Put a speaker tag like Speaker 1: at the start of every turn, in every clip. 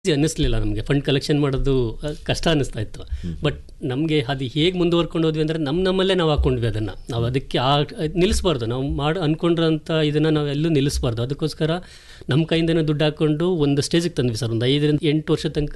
Speaker 1: easy ಅನ್ನಿಸ್ಲಿಲ್ಲ ನಮಗೆ fund collection ಮಾಡೋದು ಆ, ಕಷ್ಟ ಅನ್ನಿಸ್ತಾ ಇತ್ತು ಬಟ್ ನಮಗೆ ಅದು ಹೇಗೆ ಮುಂದುವರ್ಕೊಂಡು ಹೋದ್ವಿ ಅಂದರೆ ನಮ್ಮ ನಮ್ಮಲ್ಲೇ ನಾವು ಹಾಕೊಂಡ್ವಿ ಅದನ್ನು ನಾವು ಅದಕ್ಕೆ ಆ ನಿಲ್ಲಿಸ್ಬಾರ್ದು ನಾವು ಮಾಡಿ ಅಂದ್ಕೊಂಡಿರೋಂಥ ಇದನ್ನು ನಾವು ಎಲ್ಲೂ ನಿಲ್ಲಿಸ್ಬಾರ್ದು ಅದಕ್ಕೋಸ್ಕರ ನಮ್ಮ ಕೈಯಿಂದನೇ ದುಡ್ಡು ಹಾಕ್ಕೊಂಡು ಒಂದು ಸ್ಟೇಜಿಗೆ ತಂದ್ವಿ ಸರ್ ಒಂದು ಐದರಿಂದ ಎಂಟು ವರ್ಷ ತನಕ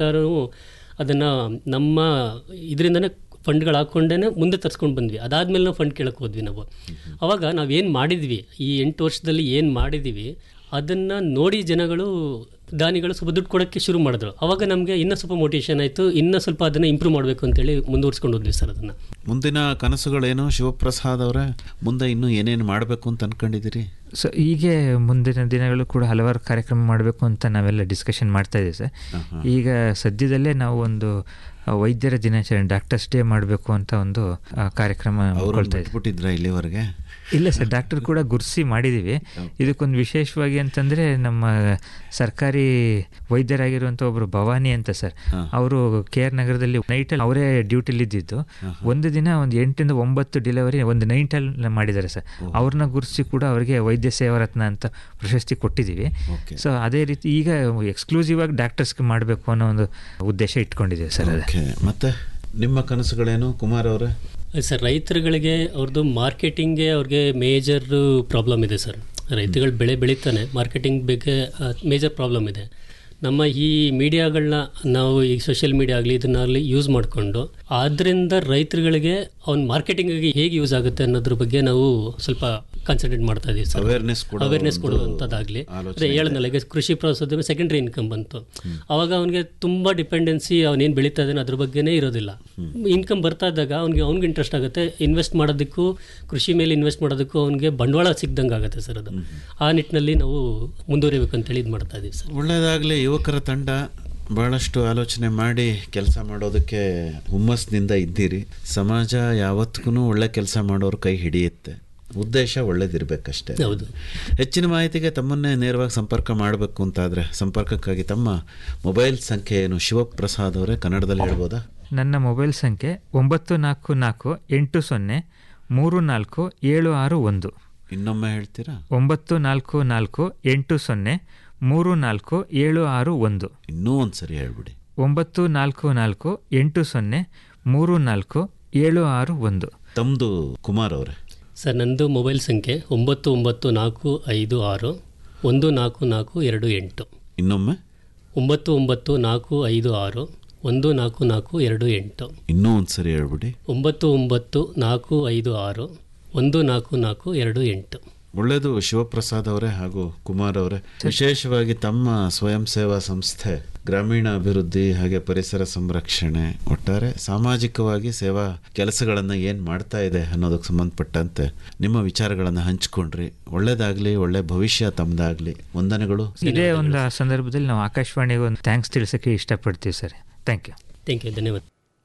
Speaker 1: ಅದನ್ನು ನಮ್ಮ ಇದರಿಂದನೇ ಫಂಡ್ಗಳು ಹಾಕ್ಕೊಂಡೇ ಮುಂದೆ ತರ್ಸ್ಕೊಂಡು ಬಂದ್ವಿ ಅದಾದಮೇಲೆ ನಾವು ಫಂಡ್ ಕೇಳಕ್ಕೆ ಹೋದ್ವಿ ನಾವು ಅವಾಗ ನಾವೇನು ಮಾಡಿದ್ವಿ ಈ ಎಂಟು ವರ್ಷದಲ್ಲಿ ಏನು ಮಾಡಿದ್ದೀವಿ ಅದನ್ನು ನೋಡಿ ಜನಗಳು ದಾನಿಗಳು ಸ್ವಲ್ಪ ದುಡ್ಡು ಕೊಡೋಕ್ಕೆ ಶುರು ಮಾಡಿದ್ರು ಅವಾಗ ನಮಗೆ ಇನ್ನೂ ಸ್ವಲ್ಪ ಮೋಟಿವೇಶನ್ ಆಯಿತು ಇನ್ನೂ ಸ್ವಲ್ಪ ಅದನ್ನು ಇಂಪ್ರೂವ್ ಮಾಡಬೇಕು ಅಂತೇಳಿ ಮುಂದುವರ್ಸ್ಕೊಂಡು ಹೋದ್ವಿ ಸರ್ ಅದನ್ನು
Speaker 2: ಮುಂದಿನ ಕನಸುಗಳೇನು ಶಿವಪ್ರಸಾದ್ ಅವರೇ ಮುಂದೆ ಇನ್ನೂ ಏನೇನು ಮಾಡಬೇಕು ಅಂತ ಅನ್ಕೊಂಡಿದ್ದೀರಿ
Speaker 3: ಸೊ ಹೀಗೆ ಮುಂದಿನ ದಿನಗಳು ಕೂಡ ಹಲವಾರು ಕಾರ್ಯಕ್ರಮ ಮಾಡಬೇಕು ಅಂತ ನಾವೆಲ್ಲ ಡಿಸ್ಕಷನ್ ಮಾಡ್ತಾ ಇದ್ದೀವಿ ಸರ್ ಈಗ ಸದ್ಯದಲ್ಲೇ ನಾವು ಒಂದು ಆ, ವೈದ್ಯರ ದಿನಾಚರಣೆ ಡಾಕ್ಟರ್ಸ್ ಡೇ ಮಾಡಬೇಕು ಅಂತ ಒಂದು ಆ, ಕಾರ್ಯಕ್ರಮ
Speaker 2: ಅವರು
Speaker 3: ಮಾಡ್ಕೊಳ್ತಾ ಇದ್ದೀವಿ
Speaker 2: ಬಿಟ್ಬಿಟ್ಟಿದ್ರ ಇಲ್ಲಿವರೆಗೆ
Speaker 3: ಇಲ್ಲ ಸರ್ ಡಾಕ್ಟರ್ ಕೂಡ ಗುರುಸಿ ಮಾಡಿದ್ದೀವಿ ಇದಕ್ಕೊಂದು ವಿಶೇಷವಾಗಿ ಅಂತಂದರೆ ನಮ್ಮ ಸರ್ಕಾರಿ ವೈದ್ಯರಾಗಿರುವಂಥ ಒಬ್ಬರು ಭವಾನಿ ಅಂತ ಸರ್ ಅವರು ಕೆ ಆರ್ ನಗರದಲ್ಲಿ ನೈಟಲ್ಲಿ ಅವರೇ ಡ್ಯೂಟಿಲಿ ಇದ್ದಿದ್ದು ಒಂದು ದಿನ ಒಂದು ಎಂಟರಿಂದ ಒಂಬತ್ತು ಡಿಲಿವರಿ ಒಂದು ನೈಟಲ್ಲಿ ಮಾಡಿದ್ದಾರೆ ಸರ್ ಅವ್ರನ್ನ ಗುರುಸಿ ಕೂಡ ಅವರಿಗೆ ವೈದ್ಯ ಸೇವಾ ರತ್ನ ಅಂತ ಪ್ರಶಸ್ತಿ ಕೊಟ್ಟಿದ್ದೀವಿ
Speaker 2: ಓಕೆ
Speaker 3: ಸೊ ಅದೇ ರೀತಿ ಈಗ ಎಕ್ಸ್ಕ್ಲೂಸಿವ್ ಆಗಿ ಡಾಕ್ಟರ್ಸ್ಗೆ ಮಾಡಬೇಕು ಅನ್ನೋ ಒಂದು ಉದ್ದೇಶ ಇಟ್ಕೊಂಡಿದ್ದೀವಿ ಸರ್ ಅದೇ
Speaker 2: ಓಕೆ ಮತ್ತೆ ನಿಮ್ಮ ಕನಸುಗಳೇನು ಕುಮಾರ್ ಅವರೇ
Speaker 1: ಸರ್ ರೈತರುಗಳಿಗೆ ಅವ್ರದ್ದು ಮಾರ್ಕೆಟಿಂಗ್ಗೆ ಅವ್ರಿಗೆ ಮೇಜರ್ ಪ್ರಾಬ್ಲಮ್ ಇದೆ ಸರ್ ರೈತರುಗಳು ಬೆಳೆ ಬೆಳೀತಾನೆ ಮಾರ್ಕೆಟಿಂಗ್ ಬಗ್ಗೆ ಮೇಜರ್ ಪ್ರಾಬ್ಲಮ್ ಇದೆ ನಮ್ಮ ಈ ಮೀಡಿಯಾಗಳನ್ನ ನಾವು ಈ ಸೋಷಿಯಲ್ ಮೀಡಿಯಾ ಆಗಲಿ ಇದನ್ನಾಗಲಿ ಯೂಸ್ ಮಾಡಿಕೊಂಡು ಆದ್ದರಿಂದ ರೈತರುಗಳಿಗೆ ಅವ್ನ ಮಾರ್ಕೆಟಿಂಗಿಗೆ ಹೇಗೆ ಯೂಸ್ ಆಗುತ್ತೆ ಅನ್ನೋದ್ರ ಬಗ್ಗೆ ನಾವು ಸ್ವಲ್ಪ ಕಾನ್ಸಂಟ್ರೇಟ್ ಮಾಡ್ತಾ ಇದೀವಿ ಸರ್
Speaker 2: ಅವೇರ್ನೆಸ್ ಕೂಡ
Speaker 1: ಅವೇರ್ನೆಸ್ ಕೊಡುವಂಥದ್ದಾಗಲಿ ಅದೇ ಹೇಳದ್ನಲ್ಲ ಈಗ ಕೃಷಿ ಪ್ರವಾಸೋದ್ಯಮ ಸೆಕೆಂಡ್ರಿ ಇನ್ಕಮ್ ಬಂತು ಅವಾಗ ಅವನಿಗೆ ತುಂಬ ಡಿಪೆಂಡೆನ್ಸಿ ಅವನೇನು ಬೆಳೀತಾ ಇದ್ದಾನೆ ಅದ್ರ ಬಗ್ಗೆನೇ ಇರೋದಿಲ್ಲ ಇನ್ಕಮ್ ಬರ್ತಾ ಇದ್ದಾಗ ಅವ್ನಿಗೆ ಅವ್ನಿಗೆ ಇಂಟ್ರೆಸ್ಟ್ ಆಗುತ್ತೆ ಇನ್ವೆಸ್ಟ್ ಮಾಡೋದಕ್ಕೂ ಕೃಷಿ ಮೇಲೆ ಇನ್ವೆಸ್ಟ್ ಮಾಡೋದಕ್ಕೂ ಅವನಿಗೆ ಬಂಡವಾಳ ಸಿಗ್ದಂಗೆ ಆಗುತ್ತೆ ಸರ್ ಅದು ಆ ನಿಟ್ಟಿನಲ್ಲಿ ನಾವು ಮುಂದುವರಿಬೇಕು ಅಂತೇಳಿ ಇದು ಮಾಡ್ತಾ ಇದೀವಿ ಸರ್
Speaker 2: ಒಳ್ಳೆಯದಾಗಲಿ ಯುವಕರ ತಂಡ ಬಹಳಷ್ಟು ಆಲೋಚನೆ ಮಾಡಿ ಕೆಲಸ ಮಾಡೋದಕ್ಕೆ ಹುಮ್ಮಸ್ನಿಂದ ಇದ್ದೀರಿ ಸಮಾಜ ಯಾವತ್ತಿಗೂ ಒಳ್ಳೆ ಕೆಲಸ ಮಾಡೋರು ಕೈ ಹಿಡಿಯುತ್ತೆ ಉದ್ದೇಶ ಒಳ್ಳೇದಿರ್ಬೇಕಷ್ಟೇ
Speaker 1: ಹೌದು
Speaker 2: ಹೆಚ್ಚಿನ ಮಾಹಿತಿಗೆ ತಮ್ಮನ್ನೇ ನೇರವಾಗಿ ಸಂಪರ್ಕ ಮಾಡಬೇಕು ಅಂತಾದರೆ ಸಂಪರ್ಕಕ್ಕಾಗಿ ತಮ್ಮ ಮೊಬೈಲ್ ಸಂಖ್ಯೆ ಏನು ಶಿವಪ್ರಸಾದ್ ಅವರೇ ಕನ್ನಡದಲ್ಲಿ ಹೇಳ್ಬೋದಾ
Speaker 3: ನನ್ನ ಮೊಬೈಲ್ ಸಂಖ್ಯೆ ಒಂಬತ್ತು ನಾಲ್ಕು ನಾಲ್ಕು ಎಂಟು ಸೊನ್ನೆ ಮೂರು ನಾಲ್ಕು ಏಳು ಆರು ಒಂದು
Speaker 2: ಇನ್ನೊಮ್ಮೆ ಹೇಳ್ತೀರಾ
Speaker 3: ಒಂಬತ್ತು ನಾಲ್ಕು ನಾಲ್ಕು ಎಂಟು ಸೊನ್ನೆ ಮೂರು ನಾಲ್ಕು ಏಳು ಆರು ಒಂದು
Speaker 2: ಇನ್ನೂ ಒಂದು ಸರಿ ಹೇಳ್ಬಿಡಿ
Speaker 3: ಒಂಬತ್ತು ನಾಲ್ಕು ನಾಲ್ಕು ಎಂಟು ಸೊನ್ನೆ ಮೂರು ನಾಲ್ಕು ಏಳು ಆರು ಒಂದು
Speaker 2: ತಮ್ಮದು ಕುಮಾರ್ ಅವರೇ
Speaker 1: ಸರ್ ನಂದು ಮೊಬೈಲ್ ಸಂಖ್ಯೆ ಒಂಬತ್ತು ಒಂಬತ್ತು ನಾಲ್ಕು ಐದು ಆರು ಒಂದು ನಾಲ್ಕು ನಾಲ್ಕು ಎರಡು ಎಂಟು
Speaker 2: ಇನ್ನೊಮ್ಮೆ
Speaker 1: ಒಂಬತ್ತು ಒಂಬತ್ತು ನಾಲ್ಕು ಐದು ಆರು ಒಂದು ನಾಲ್ಕು ನಾಲ್ಕು ಎರಡು ಎಂಟು
Speaker 2: ಇನ್ನೂ ಒಂದು ಸರಿ ಹೇಳ್ಬಿಡಿ
Speaker 1: ಒಂಬತ್ತು ಒಂಬತ್ತು ನಾಲ್ಕು ಐದು ಆರು ಒಂದು ನಾಲ್ಕು ನಾಲ್ಕು ಎರಡು ಎಂಟು
Speaker 2: ಒಳ್ಳೆಯದು ಶಿವಪ್ರಸಾದ್ ಅವರೇ ಹಾಗೂ ಕುಮಾರ್ ಅವರೇ ವಿಶೇಷವಾಗಿ ತಮ್ಮ ಸ್ವಯಂ ಸೇವಾ ಸಂಸ್ಥೆ ಗ್ರಾಮೀಣ ಅಭಿವೃದ್ಧಿ ಹಾಗೆ ಪರಿಸರ ಸಂರಕ್ಷಣೆ ಒಟ್ಟಾರೆ ಸಾಮಾಜಿಕವಾಗಿ ಸೇವಾ ಕೆಲಸಗಳನ್ನು ಏನು ಮಾಡ್ತಾ ಇದೆ ಅನ್ನೋದಕ್ಕೆ ಸಂಬಂಧಪಟ್ಟಂತೆ ನಿಮ್ಮ ವಿಚಾರಗಳನ್ನು ಹಂಚ್ಕೊಂಡ್ರಿ ಒಳ್ಳೇದಾಗ್ಲಿ ಒಳ್ಳೆ ಭವಿಷ್ಯ ತಮ್ಮದಾಗ್ಲಿ ವಂದನೆಗಳು
Speaker 3: ಇದೇ ಒಂದು ಸಂದರ್ಭದಲ್ಲಿ ನಾವು ಆಕಾಶವಾಣಿಗೆ ಒಂದು ಥ್ಯಾಂಕ್ಸ್ ತಿಳಿಸೋಕ್ಕೆ ಇಷ್ಟಪಡ್ತೀವಿ sir thank you
Speaker 1: thank you ಧನ್ಯವಾದ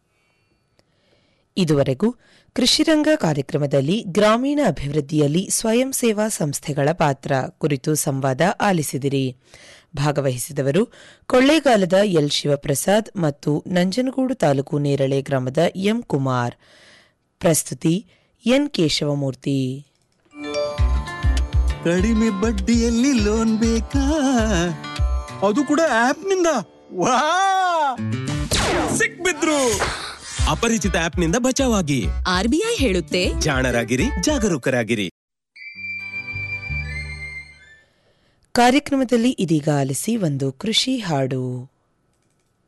Speaker 4: ಇದುವರೆಗೂ ಕೃಷಿರಂಗ ಕಾರ್ಯಕ್ರಮದಲ್ಲಿ ಗ್ರಾಮೀಣ ಅಭಿವೃದ್ಧಿಯಲ್ಲಿ ಸ್ವಯಂ ಸೇವಾ ಸಂಸ್ಥೆಗಳ ಪಾತ್ರ ಕುರಿತು ಸಂವಾದ ಆಲಿಸಿದಿರಿ ಭಾಗವಹಿಸಿದವರು ಕೊಳ್ಳೇಗಾಲದ ಎಲ್ ಶಿವಪ್ರಸಾದ್ ಮತ್ತು ನಂಜನಗೂಡು ತಾಲೂಕು ನೇರಳೆ ಗ್ರಾಮದ ಎಂ ಕುಮಾರ್ ಪ್ರಸ್ತುತಿ ಎನ್ ಕೇಶವಮೂರ್ತಿ
Speaker 5: ಕಡಿಮೆ ಬಡ್ಡಿಯಲ್ಲಿ ಲೋನ್ ಬೇಕಾ ಅದು ಕೂಡ ಆಪ್ ನಿಂದ ವಾ ಸಿಕ್ಬಿದ್ರು ಅಪರಿಚಿತ ಆಪ್ ನಿಂದ ಬಚಾವಾಗಿ
Speaker 6: ಆರ್ಬಿಐ ಹೇಳುತ್ತೆ
Speaker 5: ಜಾಣರಾಗಿರಿ ಜಾಗರೂಕರಾಗಿರಿ
Speaker 4: ಕಾರ್ಯಕ್ರಮದಲ್ಲಿ ಇದೀಗ ಆಲಿಸಿ ಒಂದು ಕೃಷಿ ಹಾಡು